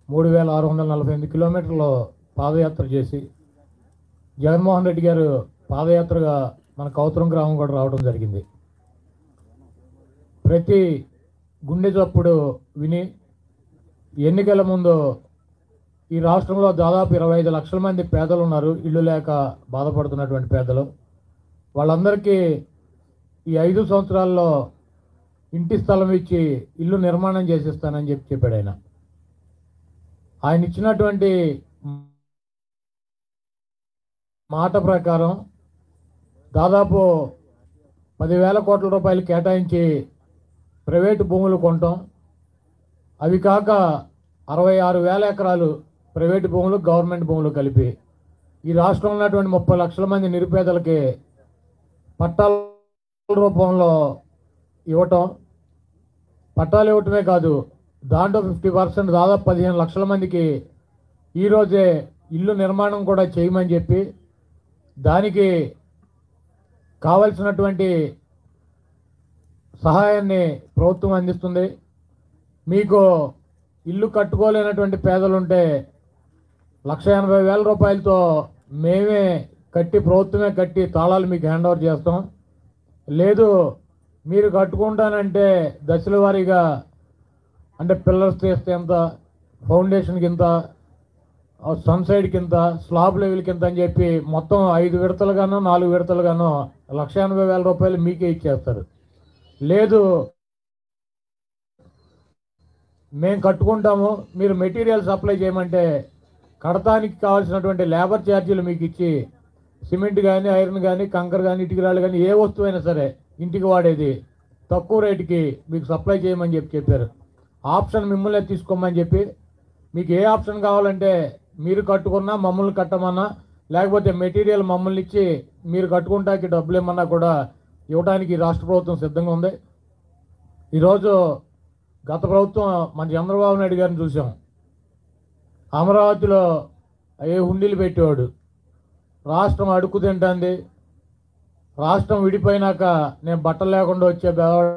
మూడు వేల ఆరు వందల నలభై ఎనిమిది కిలోమీటర్లు పాదయాత్ర చేసి జగన్మోహన్ రెడ్డి గారు పాదయాత్రగా మన కౌతరం గ్రామం కూడా రావడం జరిగింది ప్రతి గుండె చప్పుడు విని ఎన్నికల ముందు ఈ రాష్ట్రంలో దాదాపు ఇరవై ఐదు లక్షల మంది పేదలు ఉన్నారు ఇల్లు లేక బాధపడుతున్నటువంటి పేదలు వాళ్ళందరికీ ఈ ఐదు సంవత్సరాల్లో ఇంటి స్థలం ఇచ్చి ఇల్లు నిర్మాణం చేసిస్తానని చెప్పి చెప్పాడు ఆయన ఆయన ఇచ్చినటువంటి మాట ప్రకారం దాదాపు పదివేల కోట్ల రూపాయలు కేటాయించి ప్రైవేటు భూములు కొనటం అవి కాక అరవై ఆరు వేల ఎకరాలు ప్రైవేటు భూములు గవర్నమెంట్ భూములు కలిపి ఈ రాష్ట్రంలో ఉన్నటువంటి ముప్పై లక్షల మంది నిరుపేదలకి పట్టాల రూపంలో ఇవ్వటం పట్టాలు ఇవ్వటమే కాదు దాంట్లో ఫిఫ్టీ పర్సెంట్ దాదాపు పదిహేను లక్షల మందికి ఈరోజే ఇల్లు నిర్మాణం కూడా చేయమని చెప్పి దానికి కావలసినటువంటి సహాయాన్ని ప్రభుత్వం అందిస్తుంది మీకు ఇల్లు కట్టుకోలేనటువంటి పేదలుంటే లక్ష ఎనభై వేల రూపాయలతో మేమే కట్టి ప్రభుత్వమే కట్టి తాళాలు మీకు హ్యాండ్ ఓవర్ చేస్తాం లేదు మీరు కట్టుకుంటానంటే దశల వారీగా అంటే పిల్లర్స్ చేస్తే ఎంత ఫౌండేషన్కి ఇంత సన్సైడ్ కింద స్లాబ్ లెవెల్ కింద అని చెప్పి మొత్తం ఐదు విడతలుగానో నాలుగు విడతలుగానో లక్ష ఎనభై వేల రూపాయలు మీకే ఇచ్చేస్తారు లేదు మేము కట్టుకుంటాము మీరు మెటీరియల్ సప్లై చేయమంటే కడతానికి కావాల్సినటువంటి లేబర్ ఛార్జీలు మీకు ఇచ్చి సిమెంట్ కానీ ఐరన్ కానీ కంకర కానీ ఇటుకరాళ్ళు కానీ ఏ వస్తువైనా సరే ఇంటికి వాడేది తక్కువ రేటుకి మీకు సప్లై చేయమని చెప్పి చెప్పారు ఆప్షన్ మిమ్మల్ని తీసుకోమని చెప్పి మీకు ఏ ఆప్షన్ కావాలంటే మీరు కట్టుకున్నా మమ్మల్ని కట్టమన్నా లేకపోతే మెటీరియల్ మమ్మల్ని ఇచ్చి మీరు కట్టుకుంటానికి డబ్బులు ఇమ్మన్నా కూడా ఇవ్వడానికి ఈ రాష్ట్ర ప్రభుత్వం సిద్ధంగా ఉంది ఈరోజు గత ప్రభుత్వం మన చంద్రబాబు నాయుడు గారిని చూసాం అమరావతిలో ఏ హుండీలు పెట్టేవాడు రాష్ట్రం అడుక్కు తింటుంది రాష్ట్రం విడిపోయినాక నేను బట్టలు లేకుండా వచ్చే బేవాడ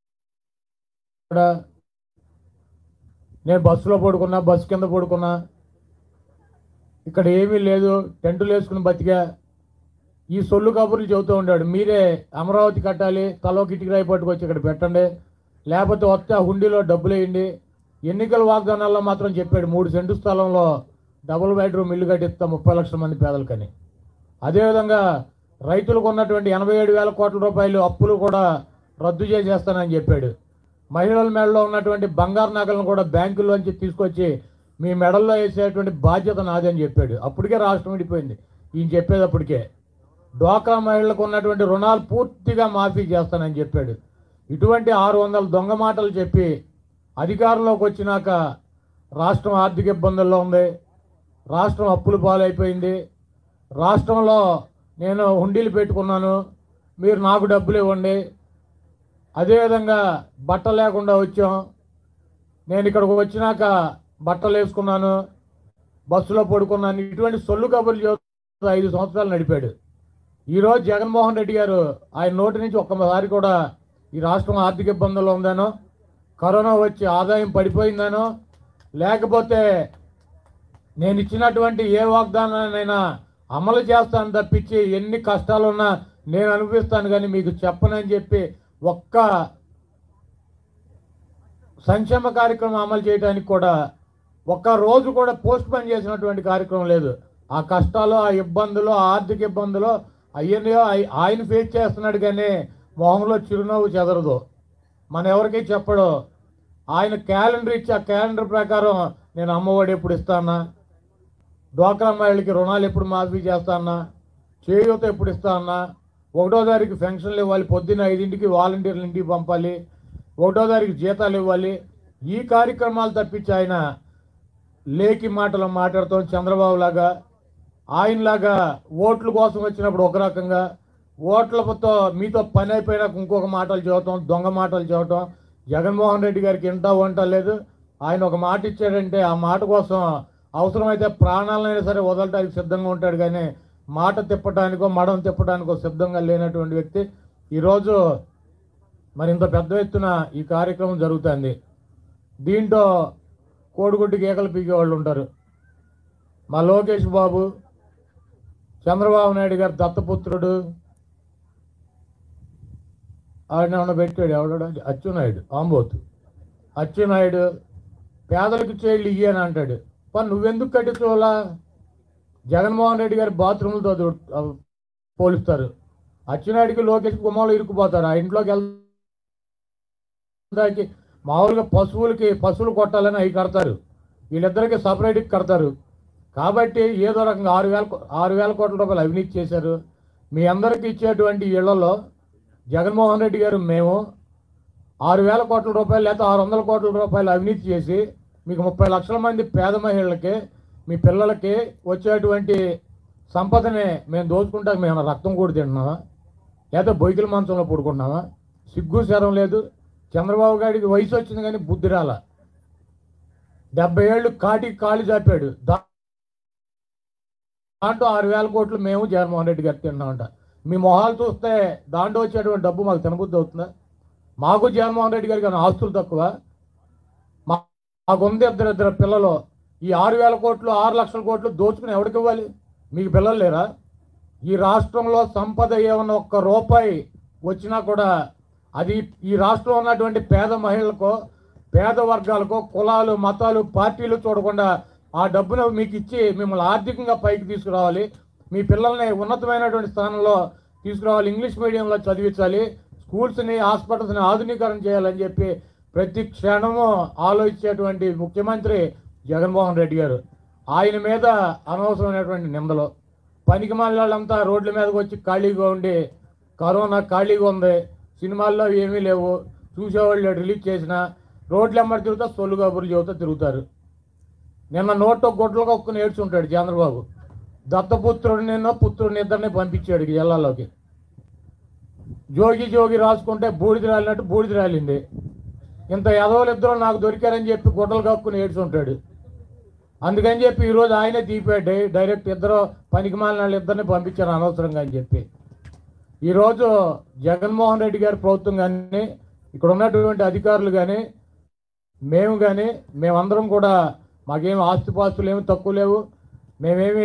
నేను బస్సులో పడుకున్నా బస్సు కింద పడుకున్నా ఇక్కడ ఏమీ లేదు టెంటులు వేసుకుని బతికా ఈ సొల్లు కబుర్లు చెబుతూ ఉండాడు మీరే అమరావతి కట్టాలి తలో కిటికీ పట్టుకొచ్చి ఇక్కడ పెట్టండి లేకపోతే వస్తే ఆ హుండీలో డబ్బులు వేయండి ఎన్నికల వాగ్దానాల్లో మాత్రం చెప్పాడు మూడు సెంటు స్థలంలో డబుల్ బెడ్రూమ్ ఇల్లు కట్టిస్తా ముప్పై లక్షల మంది పేదలకని అదేవిధంగా రైతులకు ఉన్నటువంటి ఎనభై ఏడు వేల కోట్ల రూపాయలు అప్పులు కూడా రద్దు చేసేస్తానని చెప్పాడు మహిళల మెడలో ఉన్నటువంటి బంగారు నగలను కూడా బ్యాంకుల్లోంచి తీసుకొచ్చి మీ మెడల్లో వేసేటువంటి బాధ్యత నాదని చెప్పాడు అప్పటికే రాష్ట్రం విడిపోయింది ఈయన చెప్పేటప్పటికే డ్వాక్రా మహిళలకు ఉన్నటువంటి రుణాలు పూర్తిగా మాఫీ చేస్తానని చెప్పాడు ఇటువంటి ఆరు వందల దొంగ మాటలు చెప్పి అధికారంలోకి వచ్చినాక రాష్ట్రం ఆర్థిక ఇబ్బందుల్లో ఉంది రాష్ట్రం అప్పులు పాలైపోయింది రాష్ట్రంలో నేను హుండీలు పెట్టుకున్నాను మీరు నాకు డబ్బులు ఇవ్వండి అదేవిధంగా బట్ట లేకుండా వచ్చాం నేను ఇక్కడికి వచ్చినాక బట్టలు వేసుకున్నాను బస్సులో పడుకున్నాను ఇటువంటి సొల్లు కబుర్లు చెబుతూ ఐదు సంవత్సరాలు నడిపాడు ఈరోజు జగన్మోహన్ రెడ్డి గారు ఆయన నోటి నుంచి ఒక్కసారి కూడా ఈ రాష్ట్రం ఆర్థిక ఇబ్బందుల్లో ఉందనో కరోనా వచ్చి ఆదాయం పడిపోయిందనో లేకపోతే నేను ఇచ్చినటువంటి ఏ వాగ్దానాన్నైనా అమలు చేస్తాను తప్పించి ఎన్ని కష్టాలున్నా నేను అనిపిస్తాను కానీ మీకు చెప్పనని చెప్పి ఒక్క సంక్షేమ కార్యక్రమం అమలు చేయడానికి కూడా ఒక్క రోజు కూడా పోస్ట్ పోన్ చేసినటువంటి కార్యక్రమం లేదు ఆ కష్టాలు ఆ ఇబ్బందులు ఆ ఆర్థిక ఇబ్బందులు అవన్నీ ఆయన ఫేస్ చేస్తున్నాడు కానీ మొహంలో చిరునవ్వు చెదరదు మన ఎవరికి చెప్పడు ఆయన క్యాలెండర్ ఇచ్చి ఆ క్యాలెండర్ ప్రకారం నేను అమ్మఒడి ఎప్పుడు ఇస్తానా డ్వాక్రా మహిళలకి రుణాలు ఎప్పుడు మాఫీ చేస్తానా చేయూత ఎప్పుడు ఇస్తానా ఒకటో తారీఖు పెన్షన్లు ఇవ్వాలి పొద్దున్న ఐదింటికి వాలంటీర్లు ఇంటికి పంపాలి ఒకటో తారీఖు జీతాలు ఇవ్వాలి ఈ కార్యక్రమాలు తప్పించి ఆయన లేకి మాటలు మాట్లాడతాం చంద్రబాబు లాగా ఆయనలాగా ఓట్ల కోసం వచ్చినప్పుడు ఒక రకంగా ఓట్లతో మీతో పని అయిపోయినాక ఇంకొక మాటలు చూడటం దొంగ మాటలు చూడటం జగన్మోహన్ రెడ్డి గారికి ఇంటా వంట లేదు ఆయన ఒక మాట ఇచ్చాడంటే ఆ మాట కోసం అవసరమైతే ప్రాణాలైనా సరే వదలటానికి సిద్ధంగా ఉంటాడు కానీ మాట తిప్పటానికో మడం తిప్పటానికో సిద్ధంగా లేనటువంటి వ్యక్తి ఈరోజు మరి ఇంత పెద్ద ఎత్తున ఈ కార్యక్రమం జరుగుతుంది దీంట్లో కోడిగుడ్డు గీకలు పీకే వాళ్ళు ఉంటారు మా లోకేష్ బాబు చంద్రబాబు నాయుడు గారు దత్తపుత్రుడు ఆయన ఏమన్నా పెట్టాడు ఎవడ అచ్చునాయుడు ఆంబోతు అచ్చునాయుడు పేదలకు చేళ్ళు ఇయ్యని అంటాడు పని నువ్వెందుకు కట్టించోలా జగన్మోహన్ రెడ్డి గారి బాత్రూములతో దు- ఆ, పోలుస్తారు అచ్చునాయుడికి లోకేష్ గుమ్మంలో ఇరుక్కుపోతారు ఆ ఇంట్లోకి వెళ్తాకి మామూలుగా పశువులకి పశువులు కొట్టాలని అవి కడతారు వీళ్ళిద్దరికి సపరేట్గా కడతారు కాబట్టి ఏదో రకంగా ఆరు వేల కో- ఆరు వేల కోట్ల రూపాయలు అవినీతి చేశారు మీ అందరికి ఇచ్చేటువంటి ఇళ్లలో జగన్మోహన్ రెడ్డి గారు మేము ఆరు వేల కోట్ల రూపాయలు లేదా ఆరు వందల కోట్ల రూపాయలు అవినీతి చేసి మీకు ముప్పై లక్షల మంది పేద మహిళలకి మీ పిల్లలకి వచ్చేటువంటి సంపదని మేము దోచుకుంటాక మేము రక్తం కూడా తింటున్నామా లేదా బొయ్యిల మంచంలో పడుకుంటున్నామా సిగ్గు శరం లేదు చంద్రబాబు గారికి వయసు వచ్చింది కానీ బుద్ధి రాల డెబ్బై ఏళ్ళు కాటికి కాళ్ళు చాపాడు దా- దాంట్లో ఆరు వేల కోట్లు మేము జగన్మోహన్ రెడ్డి గారు తిన్నామంట మీ మొహాలు చూస్తే దాంట్లో వచ్చేటువంటి డబ్బు మాకు తినబుద్ధి అవుతుందా మాకు జగన్మోహన్ రెడ్డి గారికి ఏమైనా ఆస్తులు తక్కువ మా- మాకు ఉంది ఇద్దరు ఇద్దరు పిల్లలు ఈ ఆరు వేల కోట్లు ఆరు లక్షల కోట్లు దోచుకుని ఎవరికి ఇవ్వాలి మీకు పిల్లలు లేరా ఈ రాష్ట్రంలో సంపద ఏమన్నా ఒక్క రూపాయి వచ్చినా కూడా అది ఈ రాష్ట్రంలో ఉన్నటువంటి పేద మహిళలకో పేద వర్గాలకో కులాలు మతాలు పార్టీలు చూడకుండా ఆ డబ్బును మీకు ఇచ్చి మిమ్మల్ని ఆర్థికంగా పైకి తీసుకురావాలి మీ పిల్లల్ని ఉన్నతమైనటువంటి స్థానంలో తీసుకురావాలి ఇంగ్లీష్ మీడియంలో చదివించాలి స్కూల్స్ని హాస్పిటల్స్ని ఆధునీకరణ చేయాలని చెప్పి ప్రతి క్షణము ఆలోచించేటువంటి ముఖ్యమంత్రి జగన్మోహన్ రెడ్డి గారు ఆయన మీద అనవసరమైనటువంటి నిందలు పనికి వాళ్ళంతా రోడ్ల మీదకి వచ్చి ఖాళీగా ఉండి కరోనా ఖాళీగా ఉంది సినిమాల్లో ఏమీ లేవు చూసేవాళ్ళు రిలీజ్ చేసిన రోడ్లు ఎమ్మడి తిరుగుతా సొల్లు కబుర్లు చెబుతా తిరుగుతారు నిన్న నోట్లో గొడ్లు కక్కుని ఏడ్చుంటాడు చంద్రబాబు దత్తపుత్రుడిని నిన్న పుత్రుడిని ఇద్దరిని పంపించాడు ఈ జిల్లాలోకి జోగి జోగి రాసుకుంటే బూడిద రాలినట్టు బూడిద రాలింది ఇంత ఎదవలు ఇద్దరు నాకు దొరికారని చెప్పి గుడ్డలు కక్కుని ఏడ్చుంటాడు అందుకని చెప్పి ఈరోజు ఆయనే తీపాడు డైరెక్ట్ ఇద్దరు పనికి మాలిన వాళ్ళు ఇద్దరిని పంపించారు అనవసరంగా అని చెప్పి ఈరోజు జగన్మోహన్ రెడ్డి గారి ప్రభుత్వం కానీ ఇక్కడ ఉన్నటువంటి అధికారులు కానీ మేము కానీ మేమందరం కూడా మాకేం ఆస్తిపాస్తులు ఏమి తక్కువ లేవు మేమేమి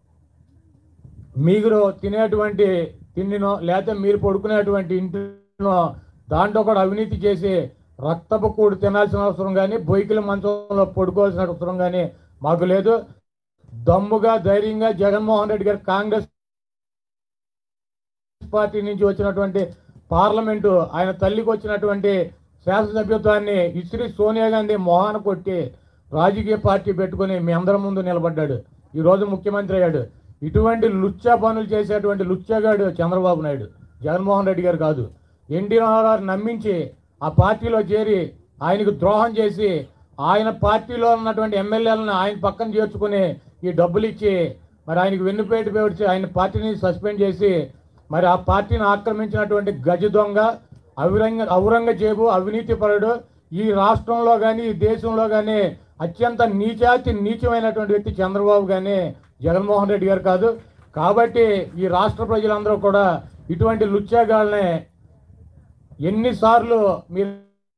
మీరు తినేటువంటి తిండినో లేకపోతే మీరు పడుకునేటువంటి ఇంటినో దాంట్లో కూడా అవినీతి చేసి రక్తపు కూడు తినాల్సిన అవసరం కానీ బొయ్కిల మంచంలో పడుకోవాల్సిన అవసరం కానీ మాకు లేదు దమ్ముగా ధైర్యంగా జగన్మోహన్ రెడ్డి గారు కాంగ్రెస్ పార్టీ నుంచి వచ్చినటువంటి పార్లమెంటు ఆయన తల్లికి వచ్చినటువంటి శాసనసభ్యత్వాన్ని ఇస్త్రీ సోనియా గాంధీ మొహాన కొట్టి రాజకీయ పార్టీ పెట్టుకుని మీ అందరి ముందు నిలబడ్డాడు ఈ రోజు ముఖ్యమంత్రి అయ్యాడు ఇటువంటి లుచ్చా పనులు చేసేటువంటి లుచ్చాగాడు చంద్రబాబు నాయుడు జగన్మోహన్ రెడ్డి గారు కాదు ఎన్టీ రామారావు నమ్మించి ఆ పార్టీలో చేరి ఆయనకు ద్రోహం చేసి ఆయన పార్టీలో ఉన్నటువంటి ఎమ్మెల్యేలను ఆయన పక్కన చేర్చుకుని ఈ డబ్బులు ఇచ్చి మరి ఆయనకు వెన్నుపేట పేర్చి ఆయన పార్టీని సస్పెండ్ చేసి మరి ఆ పార్టీని ఆక్రమించినటువంటి గజ దొంగ అవిరంగ ఔరంగజేబు అవినీతి పరుడు ఈ రాష్ట్రంలో కానీ ఈ దేశంలో కానీ అత్యంత నీచాతి నీచమైనటువంటి వ్యక్తి చంద్రబాబు కానీ జగన్మోహన్ రెడ్డి గారు కాదు కాబట్టి ఈ రాష్ట్ర ప్రజలందరూ కూడా ఇటువంటి లుచ్చాగాళ్ళని ఎన్నిసార్లు మీరు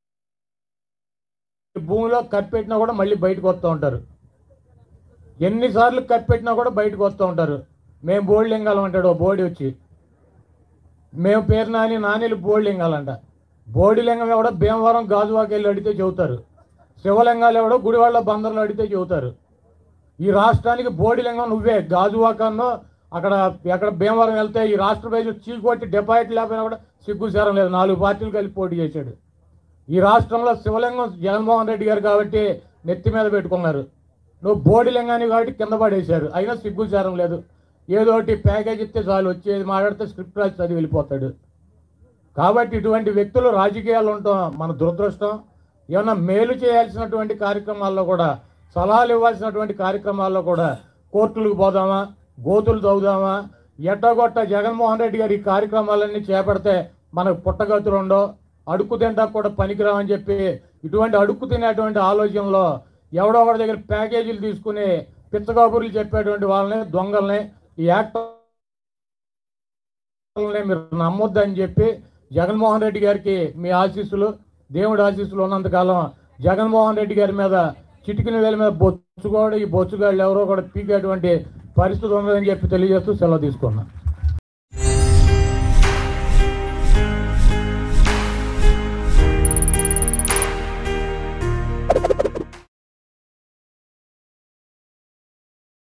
భూమిలో కప్పెట్టినా కూడా మళ్ళీ బయటకు వస్తూ ఉంటారు ఎన్నిసార్లు కప్పెట్టినా కూడా బయటకు వస్తూ ఉంటారు మేము బోల్డింగాలం అంటాడు ఓ బోడి వచ్చి మేము పేరు నాని నానిలు బోల్డింగాలంట బోడిలింగం ఎవడో భీమవరం గాజువాకి వెళ్ళి అడిగితే చెబుతారు శివలింగాలు ఎవడో గుడివాళ్ళ బందర్లో అడిగితే చెబుతారు ఈ రాష్ట్రానికి బోడిలింగం నువ్వే గాజువాకన్నో అక్కడ ఎక్కడ భీమవరం వెళ్తే ఈ రాష్ట్ర ప్రజలు చీకొట్టి డిపాజిట్ లేకపోయినా కూడా సిగ్గుసారం లేదు నాలుగు పార్టీలు కలిపి పోటీ చేశాడు ఈ రాష్ట్రంలో శివలింగం జగన్మోహన్ రెడ్డి గారు కాబట్టి నెత్తి మీద పెట్టుకున్నారు నువ్వు బోడిలింగాన్ని కాబట్టి కింద పడేశారు అయినా సిగ్గుచారం లేదు ఏదో ఒకటి ప్యాకేజ్ ఇస్తే చాలు వచ్చేది మాట్లాడితే స్క్రిప్ట్ రాసి చదివి వెళ్ళిపోతాడు కాబట్టి ఇటువంటి వ్యక్తులు రాజకీయాలు ఉండటం మన దురదృష్టం ఏమన్నా మేలు చేయాల్సినటువంటి కార్యక్రమాల్లో కూడా సలహాలు ఇవ్వాల్సినటువంటి కార్యక్రమాల్లో కూడా కోర్టులకు పోదామా గోతులు తవ్వుదామా ఎట్టగొట్ట జగన్మోహన్ రెడ్డి గారు ఈ కార్యక్రమాలన్నీ చేపడితే మనకు పుట్టగతులు ఉండో అడుక్కు తింటా కూడా పనికిరామని చెప్పి ఇటువంటి అడుక్కు తినేటువంటి ఆలోచనలో ఎవడో ఒకటి దగ్గర ప్యాకేజీలు తీసుకుని పిచ్చగాబుర్లు చెప్పేటువంటి వాళ్ళని దొంగల్ని ఈ యాక్టర్లని మీరు నమ్మొద్దని చెప్పి జగన్మోహన్ రెడ్డి గారికి మీ ఆశీస్సులు దేవుడి ఆశీస్సులు ఉన్నంతకాలం జగన్మోహన్ రెడ్డి గారి మీద చిటికిన వేల మీద బొచ్చుకోవడం ఈ బొచ్చుగాళ్ళు ఎవరో కూడా పీకేటువంటి పరిస్థితి ఉన్నదని చెప్పి తెలియజేస్తూ సెలవు తీసుకున్నా